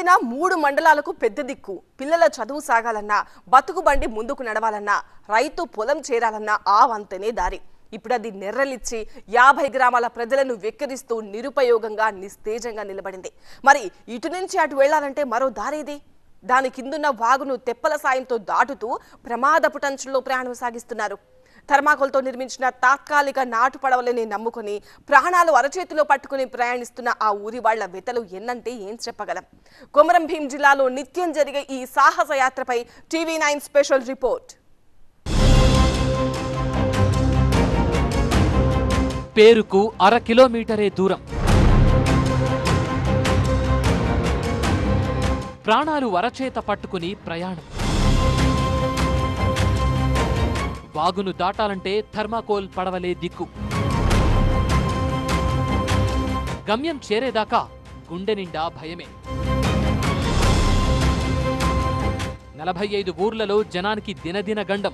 వంతెన మూడు మండలాలకు పెద్ద దిక్కు పిల్లల చదువు సాగాలన్నా బతుకు బండి ముందుకు నడవాలన్నా రైతు పొలం చేరాలన్నా ఆ వంతెనే దారి ఇప్పుడు అది నెర్రలిచ్చి యాభై గ్రామాల ప్రజలను వెక్కిరిస్తూ నిరుపయోగంగా నిస్తేజంగా నిలబడింది మరి ఇటు నుంచి అటు వెళ్లాలంటే మరో దారేది దాని కిందున్న వాగును తెప్పల సాయంతో దాటుతూ ప్రమాదపు టంచుల్లో ప్రయాణం సాగిస్తున్నారు థర్మాకోల్తో నిర్మించిన తాత్కాలిక నాటు పడవలని నమ్ముకొని ప్రాణాలు అరచేతిలో పట్టుకుని ప్రయాణిస్తున్న ఆ ఊరి వాళ్ల వెతలు ఎన్నంటే ఏం చెప్పగలం కొమరం భీం జిల్లాలో నిత్యం జరిగే ఈ సాహస యాత్రపై టీవీ నైన్ స్పెషల్ రిపోర్ట్ పేరుకు అర కిలోమీటరే దూరం ప్రాణాలు అరచేత పట్టుకుని ప్రయాణం వాగును దాటాలంటే థర్మాకోల్ పడవలే దిక్కు గమ్యం చేరేదాకా గుండె నిండా భయమే నలభై ఐదు ఊర్లలో జనానికి దినదిన గండం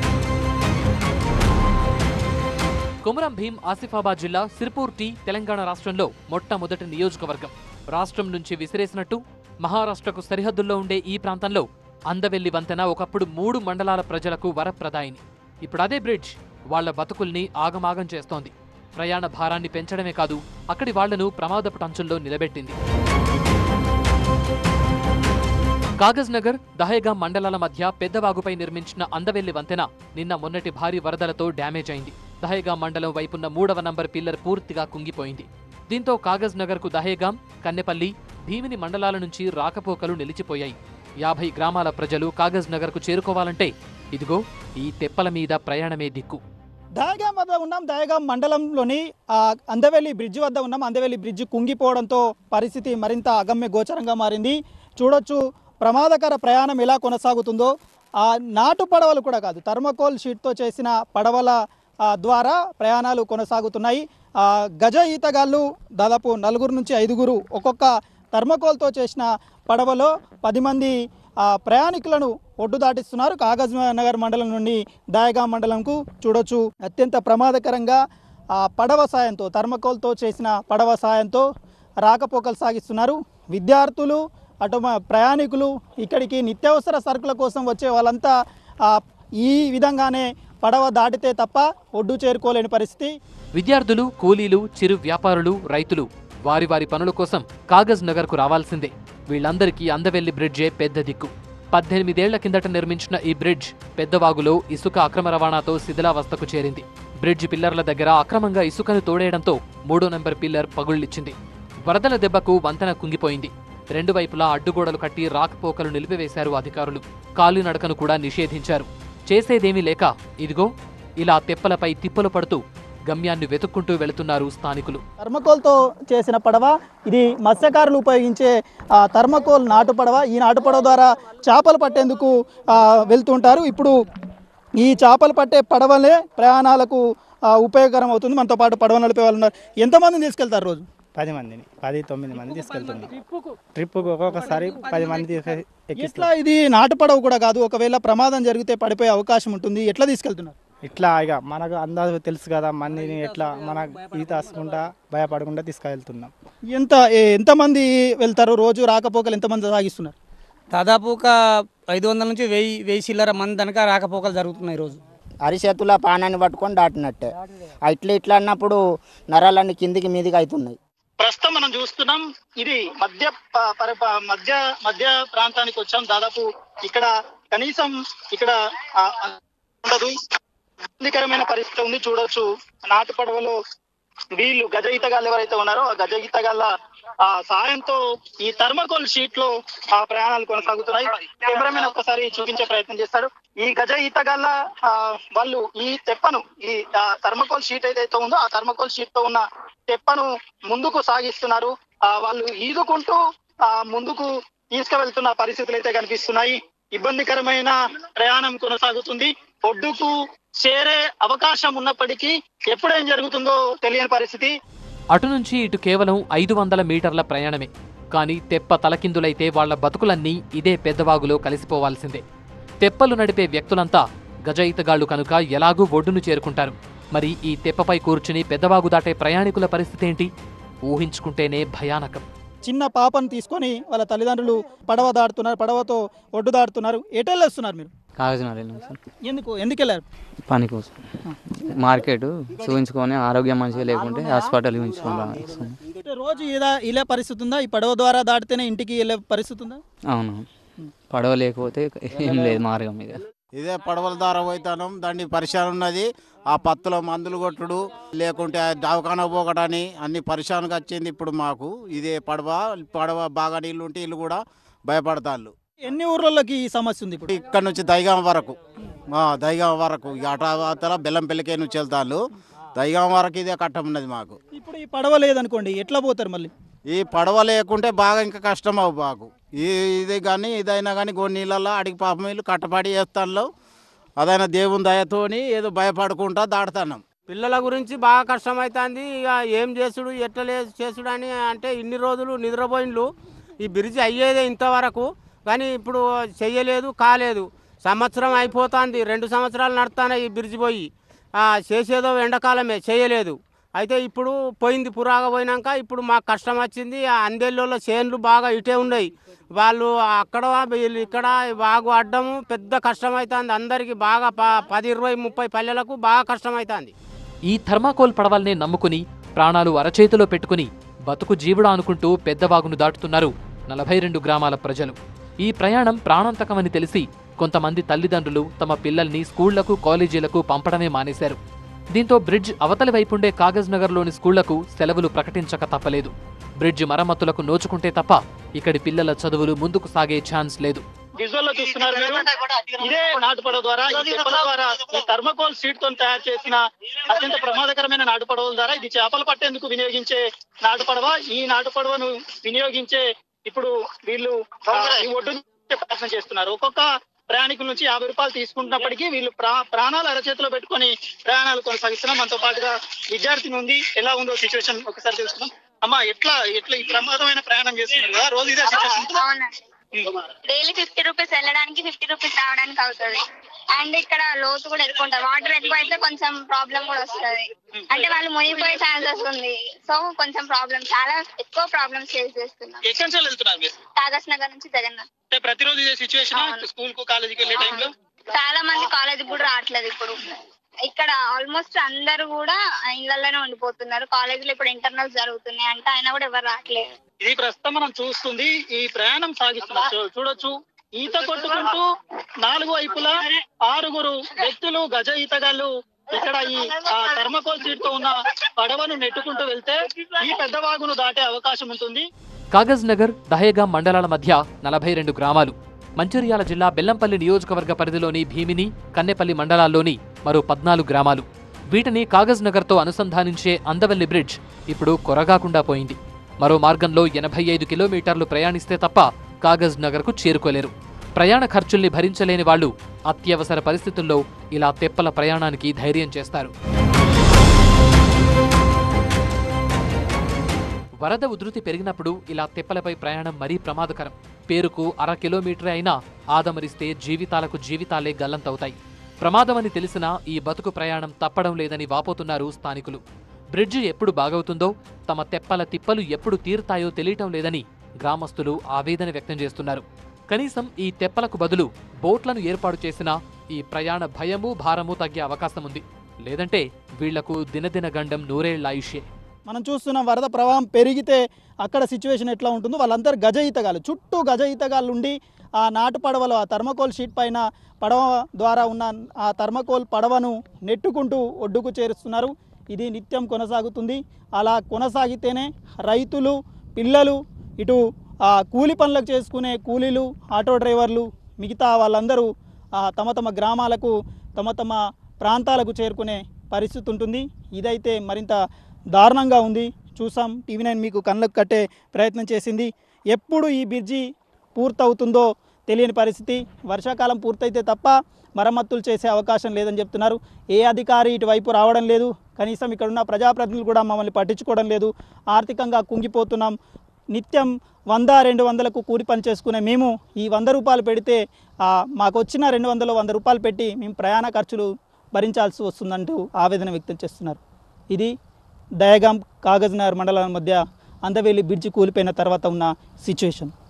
కొమరం భీం ఆసిఫాబాద్ జిల్లా సిర్పూర్ టీ తెలంగాణ రాష్ట్రంలో మొట్టమొదటి నియోజకవర్గం రాష్ట్రం నుంచి విసిరేసినట్టు మహారాష్ట్రకు సరిహద్దుల్లో ఉండే ఈ ప్రాంతంలో అందవెల్లి వంతెన ఒకప్పుడు మూడు మండలాల ప్రజలకు వరప్రదాయిని ఇప్పుడు అదే బ్రిడ్జ్ వాళ్ల బతుకుల్ని ఆగమాగం చేస్తోంది ప్రయాణ భారాన్ని పెంచడమే కాదు అక్కడి వాళ్లను ప్రమాదపు టంచుల్లో నిలబెట్టింది కాగజ్ నగర్ దహేగాం మండలాల మధ్య పెద్దవాగుపై నిర్మించిన అందవెల్లి వంతెన నిన్న మొన్నటి భారీ వరదలతో డ్యామేజ్ అయింది దహేగాం మండలం వైపున్న మూడవ నంబర్ పిల్లర్ పూర్తిగా కుంగిపోయింది దీంతో కాగజ్ నగర్ కు దహేగాం కన్నెపల్లి భీమిని మండలాల నుంచి రాకపోకలు నిలిచిపోయాయి యాభై గ్రామాల ప్రజలు కాగజ్ నగర్ కు చేరుకోవాలంటే ఇదిగో ఈ తెప్పల మీద ప్రయాణమే దిక్కు దహగాం వద్ద ఉన్నాం దహగాం మండలంలోని ఆ, అందవెల్లి బ్రిడ్జ్ వద్ద ఉన్నాం అందవెల్లి బ్రిడ్జ్ కుంగిపోవడంతో పరిస్థితి మరింత అగమ్య గోచరంగా మారింది చూడొచ్చు ప్రమాదకర ప్రయాణం ఎలా కొనసాగుతుందో ఆ నాటు పడవలు కూడా కాదు థర్మకోల్ షీట్తో చేసిన పడవల ఆ, ద్వారా ప్రయాణాలు కొనసాగుతున్నాయి ఆ, గజ ఈతగాళ్ళు దాదాపు నలుగురు నుంచి ఐదుగురు ఒక్కొక్క థర్మకోల్తో చేసిన పడవలో పది మంది ఆ, ప్రయాణికులను ఒడ్డు దాటిస్తున్నారు కాగజ్ నగర్ మండలం నుండి దాయగా మండలంకు చూడొచ్చు అత్యంత ప్రమాదకరంగా ఆ పడవ సాయంతో థర్మకోల్తో చేసిన పడవ సాయంతో రాకపోకలు సాగిస్తున్నారు విద్యార్థులు అటు మ- ప్రయాణికులు ఇక్కడికి నిత్యావసర సరుకుల కోసం వచ్చే వాళ్ళంతా ఆ, ఈ విధంగానే పడవ దాటితే తప్ప ఒడ్డు చేరుకోలేని పరిస్థితి విద్యార్థులు కూలీలు చిరు వ్యాపారులు రైతులు వారి వారి పనుల కోసం కాగజ్ నగర్కు రావాల్సిందే వీళ్ళందరికీ అందవెల్లి బ్రిడ్జే పెద్ద దిక్కు పద్దెనిమిదేళ్ల కిందట నిర్మించిన ఈ బ్రిడ్జ్ పెద్దవాగులో ఇసుక అక్రమ రవాణాతో శిథిలావస్థకు చేరింది బ్రిడ్జ్ పిల్లర్ల దగ్గర అక్రమంగా ఇసుకను తోడేయడంతో మూడో నెంబర్ పిల్లర్ పగుళ్లిచ్చింది వరదల దెబ్బకు వంతెన కుంగిపోయింది రెండు వైపులా అడ్డుగోడలు కట్టి రాకపోకలు నిలిపివేశారు అధికారులు కాలినడకను కూడా నిషేధించారు చేసేదేమీ లేక ఇదిగో ఇలా తెప్పలపై తిప్పలు పడుతూ గమ్యాన్ని వెతుక్కుంటూ వెళుతున్నారు స్థానికులు థర్మకోల్తో చేసిన పడవ ఇది మత్స్యకారులు ఉపయోగించే ఆ, థర్మకోల్ నాటు పడవ ఈ నాటు పడవ ద్వారా చేపలు పట్టేందుకు ఆ, వెళ్తుంటారు ఇప్పుడు ఈ చేపలు పట్టే పడవలే ప్రయాణాలకు ఆ, ఉపయోగకరం అవుతుంది మనతో పాటు పడవ నడిపే వాళ్ళు ఉన్నారు ఎంతమందిని తీసుకెళ్తారు రోజు పది మందిని పది తొమ్మిది మంది తీసుకెళ్తున్నాం ట్రిప్కు ఒక్కొక్కసారి పది మంది తీసుకె- ఎక్కిస్తాం ఎట్లా ఇది నాటు పడవ కూడా కాదు ఒకవేళ ప్రమాదం జరిగితే పడిపోయే అవకాశం ఉంటుంది ఎట్లా తీసుకెళ్తున్నారు ఇట్లా ఇక మనకు అందాజు తెలుసు కదా మందిని ఎట్లా మన ఈత వస్తుంటా భయపడకుండా తీసుకెళ్తున్నాం ఎంత ఏ- ఎంతమంది వెళ్తారు రోజు రాకపోకలు ఎంతమంది సాగిస్తున్నారు దాదాపు ఒక ఐదు వందల నుంచి వెయ్యి వెయ్యి చిల్లర మంది దానిక రాకపోకలు జరుగుతున్నాయి రోజు అరిచేతుల పానాన్ని పట్టుకొని దాటినట్టే ఆ ఇట్లా ఇట్లా అన్నప్పుడు నరాలన్నీ కిందికి మీదికి అవుతున్నాయి ప్రస్తుతం మనం చూస్తున్నాం ఇది మధ్య ప- పర- ప- మధ్య మధ్య ప్రాంతానికి వచ్చాం దాదాపు ఇక్కడ కనీసం ఇక్కడ ఆ, ఆ, ఉండదు ఇబ్బందికరమైన పరిస్థితి ఉంది చూడొచ్చు నాటు పడవలో వీళ్ళు గజ ఈతగాళ్ళు ఎవరైతే ఉన్నారో ఆ గజ ఈతగాళ్ళ ఆ సాయంతో ఈ థర్మకోల్ షీట్ లో ఆ ప్రయాణాలు కొనసాగుతున్నాయి కెమెరామెన్ ఒక్కసారి చూపించే ప్రయత్నం చేస్తారు ఈ గజ ఈతగాళ్ళ ఆ, వాళ్ళు ఈ తెప్పను ఈ థర్మకోల్ షీట్ ఏదైతే ఉందో ఆ థర్మకోల్ షీట్ తో ఉన్న తెప్పను ముందుకు సాగిస్తున్నారు ఆ, వాళ్ళు ఈదుకుంటూ ఆ, ముందుకు తీసుకువెళ్తున్న పరిస్థితులు అయితే కనిపిస్తున్నాయి ఇబ్బందికరమైన ప్రయాణం కొనసాగుతుంది ఒడ్డుకు చేరే అవకాశం ఉన్నప్పటికీ ఎప్పుడేం జరుగుతుందో తెలియని పరిస్థితి అటు నుంచి ఇటు కేవలం ఐదు వందల మీటర్ల ప్రయాణమే కానీ తెప్ప తలకిందులైతే వాళ్ల బతుకులన్నీ ఇదే పెద్దవాగులో కలిసిపోవాల్సిందే తెప్పలు నడిపే వ్యక్తులంతా గజ ఈతగాళ్లు కనుక ఎలాగూ ఒడ్డును చేరుకుంటారు మరి ఈ తెప్పపై కూర్చుని పెద్దవాగు దాటే ప్రయాణికుల పరిస్థితి ఏంటి ఊహించుకుంటేనే భయానకం చిన్న పాపను తీసుకొని వాళ్ళ తల్లిదండ్రులు పడవ దాడుతున్నారు పడవతో ఒడ్డు దాడుతున్నారు ఎటెళ్ళు వస్తున్నారు మీరు కాగజనగర్ వెళ్ళాం సార్ ఎందుకు ఎందుకు వెళ్ళారు పని కోసం మార్కెట్ చూపించుకొని ఆరోగ్యం మంచిగా లేకుంటే హాస్పిటల్ చూపించుకోవాలి అంటే రోజు ఇలా ఇలా పరిస్థితి ఉందా ఈ పడవ ద్వారా దాటితేనే ఇంటికి వెళ్ళే పరిస్థితి ఉందా అవును పడవ లేకపోతే ఏం లేదు మార్గం ఇక ఇదే పడవల ద్వారా పోతాను దాన్ని పరిశాన్ ఉన్నది ఆ పత్తులో మందులు కొట్టుడు లేకుంటే ఆ దవాఖాన పోకటని అన్ని పరిశాన్గా వచ్చింది ఇప్పుడు మాకు ఇదే పడవ పడవ బాగా నీళ్ళు ఉంటే వీళ్ళు కూడా భయపడతాళ్ళు ఎన్ని ఊర్లలోకి ఈ సమస్య ఉంది ఇప్పుడు ఇక్కడ నుంచి దైగాం వరకు ఆ, దైగాం వరకు ఇక అటు అవతల బెల్లంపల్లికే నుంచి వెళ్తాళ్ళు దైగాం వరకు ఇదే కట్టం ఉన్నది మాకు ఇప్పుడు ఈ పడవ లేదనుకోండి ఎట్లా పోతారు మళ్ళీ ఈ పడవ లేకుంటే బాగా ఇంకా కష్టం అవు బాగు ఈ ఇది కానీ ఇదైనా కానీ కొన్ని నీళ్ళల్లో అడిగి పాపం వీళ్ళు కట్టపడి వేస్తాను అదైనా దేవుని దయతోని ఏదో భయపడకుండా దాడుతున్నాం పిల్లల గురించి బాగా కష్టమవుతుంది ఇక ఏం చేసుడు ఎట్లా లే- చేసుడు అని అంటే ఇన్ని రోజులు నిద్రపోయిండ్లు ఈ బ్రిడ్జ్ అయ్యేదే ఇంతవరకు కానీ ఇప్పుడు చెయ్యలేదు కాలేదు సంవత్సరం అయిపోతుంది రెండు సంవత్సరాలు నడుస్తానే ఈ బ్రిడ్జ్ పోయి ఆ, చేసేదో ఎండాకాలమే చేయలేదు అయితే ఇప్పుడు పోయింది పురాగా పోయినాక ఇప్పుడు మాకు కష్టం వచ్చింది ఆ అందేళ్ళలో చేన్లు బాగా ఇటే ఉన్నాయి వాళ్ళు అక్కడ వీళ్ళు ఇక్కడ బాగు అడ్డము పెద్ద కష్టం అవుతుంది అందరికీ బాగా ప- పది ఇరవై ముప్పై పల్లెలకు బాగా కష్టం అవుతుంది ఈ థర్మాకోల్ పడవల్నే నమ్ముకుని ప్రాణాలు అరచేతిలో పెట్టుకుని బతుకు జీవుడా అనుకుంటూ పెద్దవాగును దాటుతున్నారు నలభై రెండు గ్రామాల ప్రజలు ఈ ప్రయాణం ప్రాణాంతకమని తెలిసి కొంతమంది తల్లిదండ్రులు తమ పిల్లల్ని స్కూళ్లకు కాలేజీలకు పంపడమే మానేశారు దీంతో బ్రిడ్జ్ అవతలి వైపుండే కాగజ్ నగర్లోని స్కూళ్లకు సెలవులు ప్రకటించక తప్పలేదు బ్రిడ్జ్ మరమ్మతులకు నోచుకుంటే తప్ప ఇక్కడి పిల్లల చదువులు ముందుకు సాగే ఛాన్స్ లేదు విజువల్ లో చూస్తున్నారు మీరు ఇదే నాటుపడవ ద్వారా ఈ తెప్పల ద్వారా ఈ థర్మకోల్ సీట్ తో తయారు చేసిన అత్యంత ప్రమాదకరమైన నాటుపడవల ద్వారా ఇది చేపలు పట్టేందుకు వినియోగించే నాటుపడవ ఈ నాటుపడవను వినియోగించే ఇప్పుడు వీళ్ళు ఆ, ఈ ఒడ్డు ప్రయత్నం చేస్తున్నారు ఒక్కొక్క ప్రయాణికుల నుంచి యాభై రూపాయలు తీసుకుంటున్నప్పటికీ వీళ్ళు ప్రా ప్రాణాలు అరచేతిలో పెట్టుకొని ప్రయాణాలు కొనసాగిస్తున్నాం మనతో పాటుగా విద్యార్థిని ఉంది ఎలా ఉందో సిచ్యువేషన్ ఒకసారి తెలుసుకుందాం అమ్మా ఎట్లా ఎట్లా ఈ ప్రమాదమైన ప్రయాణం చేస్తున్నారు కదా రోజు ఇదే సిచ్యువేషన్ అవునండి డైలీ ఫిఫ్టీ రూపీస్ వెళ్ళడానికి ఫిఫ్టీ రూపీస్ రావడానికి అవుతుంది అండ్ ఇక్కడ లోతు కూడా ఎక్కువ ఉంటుంది వాటర్ ఎక్కువ అయితే కొంచెం ప్రాబ్లం కూడా వస్తుంది అంటే వాళ్ళు మునిగిపోయే ఛాన్సెస్ ఉంది సో కొంచెం ప్రాబ్లం చాలా ఎక్కువ ప్రాబ్లమ్స్ ఫేస్ చేస్తున్నాం ఎక్కడి నుంచి వెళ్తున్నారు మీరు కాగస్ నగర్ నుంచి జగన్నాథ్ అంటే ప్రతిరోజు ఇదే సిచ్యువేషన్ అవును. స్కూల్ కు కాలేజీకి వెళ్ళే టైంలో చాలా మంది కాలేజ్ కూడా రావట్లేదు ఇప్పుడు ఇక్కడ ఆల్మోస్ట్ అందరూ కూడా ఇళ్లలోనే ఉండిపోతున్నారు కాలేజీలో ఇప్పుడు ఇంటర్నల్స్ జరుగుతున్నాయి అంటే అయినా కూడా ఎవరు రావట్లేదు ఇది ప్రస్తుతం మనం చూస్తుంది ఈ ప్రయాణం సాగిస్తున్నారు చూ- చూడొచ్చు ఈత కొట్టుకుంటూ నాలుగు వైపులా ఆరుగురు వ్యక్తులు గజ ఈతగాళ్ళు ఇక్కడ ఈ ఆ, థర్మకోల్ సీట్ తో ఉన్న పడవను నెట్టుకుంటూ వెళ్తే ఈ పెద్ద వాగును దాటే అవకాశం ఉంటుంది కాగజ్ నగర్ దహేగాం మండలాల మధ్య నలభై రెండు గ్రామాలు మంచిర్యాల జిల్లా బెల్లంపల్లి నియోజకవర్గ పరిధిలోని భీమిని కన్నెపల్లి మండలాల్లోని మరో పద్నాలుగు గ్రామాలు వీటిని కాగజ్ నగర్తో అనుసంధానించే అందవెల్లి బ్రిడ్జ్ ఇప్పుడు కొరగాకుండా పోయింది మరో మార్గంలో ఎనభై ఐదు కిలోమీటర్లు ప్రయాణిస్తే తప్ప కాగజ్ నగర్కు చేరుకోలేరు ప్రయాణ ఖర్చుల్ని భరించలేని వాళ్ళు అత్యవసర పరిస్థితుల్లో ఇలా తెప్పల ప్రయాణానికి ధైర్యం చేస్తారు వరద ఉధృతి పెరిగినప్పుడు ఇలా తెప్పలపై ప్రయాణం మరీ ప్రమాదకరం పేరుకు అర కిలోమీటరే అయినా ఆదమరిస్తే జీవితాలకు జీవితాలే గల్లంతవుతాయి ప్రమాదమని తెలిసినా ఈ బతుకు ప్రయాణం తప్పడం లేదని వాపోతున్నారు స్థానికులు బ్రిడ్జి ఎప్పుడు బాగవుతుందో తమ తెప్పల తిప్పలు ఎప్పుడు తీరుతాయో తెలియటం లేదని గ్రామస్తులు ఆవేదన వ్యక్తం చేస్తున్నారు కనీసం ఈ తెప్పలకు బదులు బోట్లను ఏర్పాటు చేసినా ఈ ప్రయాణ భయము భారము తగ్గే అవకాశం ఉంది లేదంటే వీళ్లకు దినదిన గండం నూరేళ్లాయుష్యే మనం చూస్తున్న వరద ప్రవాహం పెరిగితే అక్కడ సిచ్యువేషన్ ఎట్లా ఉంటుందో వాళ్ళందరూ గజ ఈతగాళ్ళు చుట్టూ గజ ఈతగాళ్ళు ఉండి ఆ నాటు పడవలో ఆ థర్మకోల్ షీట్ పైన పడవ ద్వారా ఉన్న ఆ థర్మకోల్ పడవను నెట్టుకుంటూ ఒడ్డుకు చేరుస్తున్నారు ఇది నిత్యం కొనసాగుతుంది అలా కొనసాగితేనే రైతులు పిల్లలు ఇటు ఆ కూలి పనులకు చేసుకునే కూలీలు ఆటో డ్రైవర్లు మిగతా వాళ్ళందరూ ఆ తమ తమ గ్రామాలకు తమ తమ ప్రాంతాలకు చేరుకునే పరిస్థితి ఉంటుంది ఇదైతే మరింత దారుణంగా ఉంది చూసాం టీవీ నైన్ మీకు కళ్ళకు కట్టే ప్రయత్నం చేసింది ఎప్పుడు ఈ బ్రిడ్జి పూర్తవుతుందో తెలియని పరిస్థితి వర్షాకాలం పూర్తయితే తప్ప మరమ్మతులు చేసే అవకాశం లేదని చెప్తున్నారు ఏ అధికారి ఇటువైపు రావడం లేదు కనీసం ఇక్కడ ఉన్న ప్రజాప్రతినిధులు కూడా మమ్మల్ని పట్టించుకోవడం లేదు ఆర్థికంగా కుంగిపోతున్నాం నిత్యం వంద రెండు వందలకు కూలి పని చేసుకునే మేము ఈ వంద రూపాయలు పెడితే ఆ, మాకు వచ్చిన రెండు వందలు వంద రూపాయలు పెట్టి మేము ప్రయాణ ఖర్చులు భరించాల్సి వస్తుందంటూ ఆవేదన వ్యక్తం చేస్తున్నారు ఇది దయగాం కాగజ్నగర్ మండలాల మధ్య అందవేలి బ్రిడ్జి కూలిపోయిన తర్వాత ఉన్న సిచ్యువేషన్